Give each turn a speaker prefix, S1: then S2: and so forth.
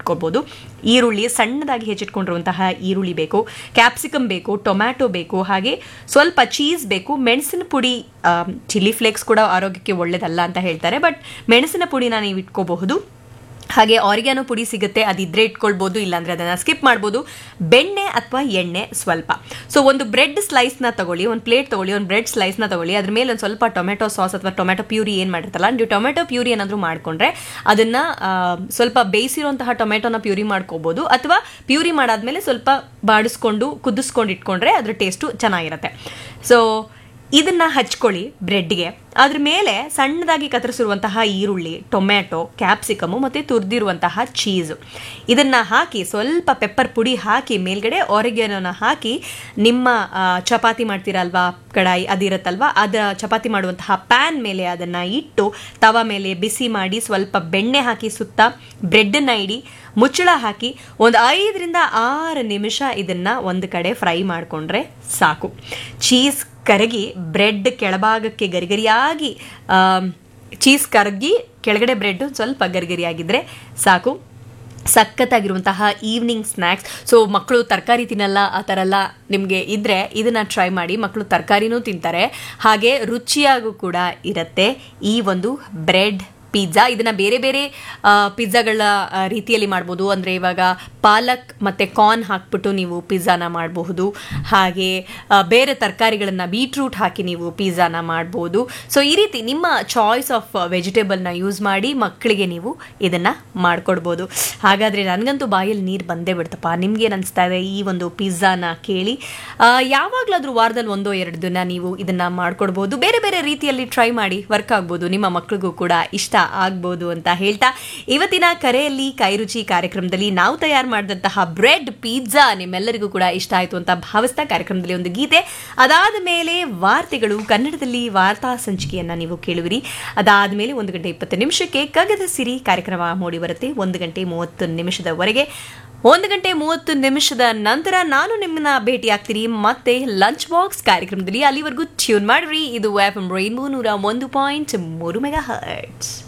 S1: ಇಟ್ಕೋಬೋದು ಈರುಳ್ಳಿ ಸಣ್ಣದಾಗಿ ಹೆಚ್ಚಿಟ್ಕೊಂಡಿರುವಂತಹ ಈರುಳ್ಳಿ ಬೇಕು ಕ್ಯಾಪ್ಸಿಕಮ್ ಬೇಕು ಟೊಮ್ಯಾಟೊ ಬೇಕು ಹಾಗೆ ಸ್ವಲ್ಪ ಚೀಸ್ ಬೇಕು ಮೆಣಸಿನ ಪುಡಿ ಚಿಲ್ಲಿ ಫ್ಲೇಕ್ಸ್ ಕೂಡ ಆರೋಗ್ಯಕ್ಕೆ ಒಳ್ಳೇದಲ್ಲ ಅಂತ ಹೇಳ್ತಾರೆ ಬಟ್ ಮೆಣಸಿನ ಪುಡಿನ ನೀವು ಇಟ್ಕೋಬಹುದು ಹಾಗೆ ಆರಿಗ್ಯಾನೋ ಪುಡಿ ಸಿಗುತ್ತೆ ಅದಿದ್ರೆ ಇಟ್ಕೊಳ್ಬೋದು ಇಲ್ಲಾಂದ್ರೆ ಅದನ್ನ ಸ್ಕಿಪ್ ಮಾಡ್ಬೋದು ಬೆಣ್ಣೆ ಅಥವಾ ಎಣ್ಣೆ ಸ್ವಲ್ಪ ಸೊ ಒಂದು ಬ್ರೆಡ್ ಸ್ಲೈಸ್ನ ತಗೊಳ್ಳಿ ಒಂದು ಪ್ಲೇಟ್ ತಗೊಳ್ಳಿ ಒಂದು ಬ್ರೆಡ್ ಸ್ಲೈಸ್ನ ತಗೊಳ್ಳಿ ಅದ್ರ ಮೇಲೆ ಒಂದು ಸ್ವಲ್ಪ ಟೊಮೆಟೊ ಸಾಸ್ ಅಥವಾ ಟೊಮೆಟೊ ಪ್ಯೂರಿ ಏನು ಮಾಡಿರ್ತಲ್ಲ ನೀವು ಟೊಮೆಟೊ ಪ್ಯೂರಿ ಏನಾದರೂ ಮಾಡ್ಕೊಂಡ್ರೆ ಅದನ್ನ ಆ, ಸ್ವಲ್ಪ ಬೇಯಿಸಿರುವಂತಹ ಟೊಮೆಟೊನ ಪ್ಯೂರಿ ಮಾಡ್ಕೋಬಹುದು ಅಥವಾ ಪ್ಯೂರಿ ಮಾಡಾದ್ಮೇಲೆ ಸ್ವಲ್ಪ ಬಾಡಿಸ್ಕೊಂಡು ಕುದಿಸ್ಕೊಂಡು ಇಟ್ಕೊಂಡ್ರೆ ಅದ್ರ ಟೇಸ್ಟು ಚೆನ್ನಾಗಿರುತ್ತೆ ಸೊ ಇದನ್ನ ಹಚ್ಕೊಳ್ಳಿ ಬ್ರೆಡ್ಗೆ ಅದ್ರ ಮೇಲೆ ಸಣ್ಣದಾಗಿ ಕತ್ತರಿಸಿರುವಂತಹ ಈರುಳ್ಳಿ ಟೊಮ್ಯಾಟೊ ಕ್ಯಾಪ್ಸಿಕಮು ಮತ್ತು ತುರಿದಿರುವಂತಹ ಚೀಸು ಇದನ್ನ ಹಾಕಿ ಸ್ವಲ್ಪ ಪೆಪ್ಪರ್ ಪುಡಿ ಹಾಕಿ ಮೇಲ್ಗಡೆ ಆರಿಗ್ಯಾನೋನ ಹಾಕಿ ನಿಮ್ಮ ಆ, ಚಪಾತಿ ಮಾಡ್ತೀರಲ್ವಾ ಕಡಾಯಿ ಅದಿರುತ್ತಲ್ವಾ ಅದರ ಚಪಾತಿ ಮಾಡುವಂತಹ ಪ್ಯಾನ್ ಮೇಲೆ ಅದನ್ನು ಇಟ್ಟು ತವ ಮೇಲೆ ಬಿಸಿ ಮಾಡಿ ಸ್ವಲ್ಪ ಬೆಣ್ಣೆ ಹಾಕಿ ಸುತ್ತ ಬ್ರೆಡ್ಡನ್ನು ಇಡಿ ಮುಚ್ಚಳ ಹಾಕಿ ಒಂದು ಐದರಿಂದ ಆರು ನಿಮಿಷ ಇದನ್ನ ಒಂದು ಕಡೆ ಫ್ರೈ ಮಾಡಿಕೊಂಡ್ರೆ ಸಾಕು ಚೀಸ್ ಕರಗಿ ಬ್ರೆಡ್ ಕೆಳಭಾಗಕ್ಕೆ ಗರಿಗರಿಯಾಗಿ ಚೀಸ್ ಕರಗಿ ಕೆಳಗಡೆ ಬ್ರೆಡ್ ಸ್ವಲ್ಪ ಗರಿಗರಿಯಾಗಿದ್ರೆ ಸಾಕು ಸಖತ್ತಾಗಿರುವಂತಹ ಈವ್ನಿಂಗ್ ಸ್ನ್ಯಾಕ್ಸ್ ಸೊ ಮಕ್ಕಳು ತರಕಾರಿ ತಿನ್ನಲ್ಲ ಆ ಥರ ಎಲ್ಲ ನಿಮಗೆ ಇದ್ದರೆ ಇದನ್ನು ಟ್ರೈ ಮಾಡಿ ಮಕ್ಕಳು ತರಕಾರಿನೂ ತಿಂತಾರೆ ಹಾಗೆ ರುಚಿಯಾಗೂ ಕೂಡ ಇರುತ್ತೆ ಈ ಒಂದು ಬ್ರೆಡ್ ಪಿಜ್ಜಾ ಇದನ್ನ ಬೇರೆ ಬೇರೆ ಪಿಜ್ಜಾಗಳ ರೀತಿಯಲ್ಲಿ ಮಾಡ್ಬೋದು ಅಂದರೆ ಇವಾಗ ಪಾಲಕ್ ಮತ್ತು ಕಾರ್ನ್ ಹಾಕ್ಬಿಟ್ಟು ನೀವು ಪಿಜ್ಜಾನ ಮಾಡಬಹುದು ಹಾಗೆ ಆ, ಬೇರೆ ತರಕಾರಿಗಳನ್ನು ಬೀಟ್ರೂಟ್ ಹಾಕಿ ನೀವು ಪಿಜ್ಜಾನ ಮಾಡ್ಬೋದು ಸೊ ಈ ರೀತಿ ನಿಮ್ಮ ಚಾಯ್ಸ್ ಆಫ್ ವೆಜಿಟೇಬಲ್ನ ಯೂಸ್ ಮಾಡಿ ಮಕ್ಕಳಿಗೆ ನೀವು ಇದನ್ನು ಮಾಡ್ಕೊಡ್ಬೋದು ಹಾಗಾದರೆ ನನಗಂತೂ ಬಾಯಲ್ಲಿ ನೀರು ಬಂದೇ ಬಿಡ್ತಪ್ಪ ನಿಮ್ಗೇನು ಅನಿಸ್ತಾ ಇದೆ ಈ ಒಂದು ಪಿಜ್ಜಾನ ಕೇಳಿ ಆ, ಯಾವಾಗ್ಲಾದ್ರೂ ವಾರದಲ್ಲಿ ಒಂದೋ ಎರಡು ದಿನ ನೀವು ಇದನ್ನ ಮಾಡ್ಕೊಡ್ಬೋದು ಬೇರೆ ಬೇರೆ ರೀತಿಯಲ್ಲಿ ಟ್ರೈ ಮಾಡಿ ವರ್ಕ್ ಆಗ್ಬೋದು ನಿಮ್ಮ ಮಕ್ಕಳಿಗೂ ಕೂಡ ಇಷ್ಟ ಆಗ್ಬೋದು ಅಂತ ಹೇಳ್ತಾ ಇವತ್ತಿನ ಕರೆಯಲ್ಲಿ ಕೈರುಚಿ ಕಾರ್ಯಕ್ರಮದಲ್ಲಿ ನಾವು ತಯಾರು ಮಾಡಿದಂತಹ ಬ್ರೆಡ್ ಪಿಜ್ಜಾ ನಿಮ್ಮೆಲ್ಲರಿಗೂ ಕೂಡ ಇಷ್ಟ ಆಯಿತು ಅಂತ ಭಾವಿಸ್ತಾ ಕಾರ್ಯಕ್ರಮದಲ್ಲಿ ಒಂದು ಗೀತೆ ಅದಾದ ಮೇಲೆ ವಾರ್ತೆಗಳು ಕನ್ನಡದಲ್ಲಿ ವಾರ್ತಾ ಸಂಚಿಕೆಯನ್ನ ನೀವು ಕೇಳುವಿರಿ ಅದಾದ ಮೇಲೆ ಒಂದು ಗಂಟೆ ಇಪ್ಪತ್ತು ನಿಮಿಷಕ್ಕೆ ಕಗದ ಸಿರಿ ಕಾರ್ಯಕ್ರಮ ಮೂಡಿ ಬರುತ್ತೆ ಒಂದು ಗಂಟೆ ಮೂವತ್ತು ನಿಮಿಷದವರೆಗೆ ಒಂದು ಗಂಟೆ ಮೂವತ್ತು ನಿಮಿಷದ ನಂತರ ನಾನು ನಿಮ್ಮನ್ನ ಭೇಟಿ ಆಗ್ತೀನಿ ಮತ್ತೆ ಲಂಚ್ ಬಾಕ್ಸ್ ಕಾರ್ಯಕ್ರಮದಲ್ಲಿ ಅಲ್ಲಿವರೆಗೂ ಟ್ಯೂನ್ ಮಾಡ್ರಿ ಇದು ಎಫ್ ಎಂ ರೈನ್ಬೋ ನೂರ ಒಂದು ಪಾಯಿಂಟ್ ಮೂರು ಮೆಗಾ ಹರ್ಟ್ಸ್